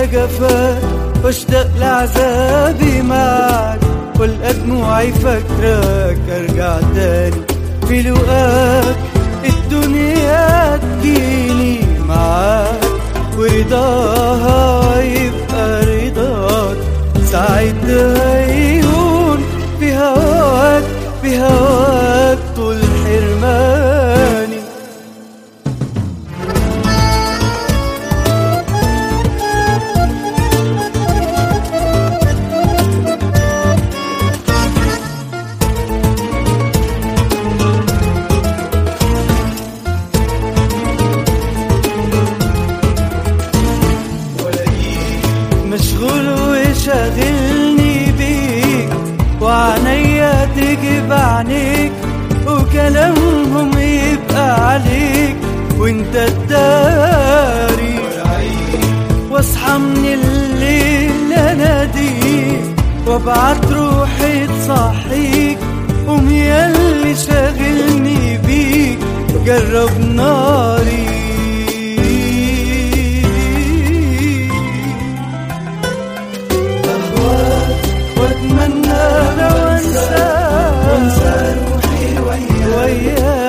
وانسى جفاك واشتاق لعذابي معك والقى دموعي فاكرك ارجع تاني في لقاك الدنيا تجيني معاك ورضاها يبقى رضاك ساعتها يهون في هواك في هواك طول حرماني مشغول وشاغلني بيك وعنيا تجيب عنيك وكلامهم يبقى عليك وانت الداري واصحى من الليل اناديك وابعت روحي تصحيك قوم ياللي شاغلني بيك جرب ناري واتمنى لو انساك وانسى روحي وياك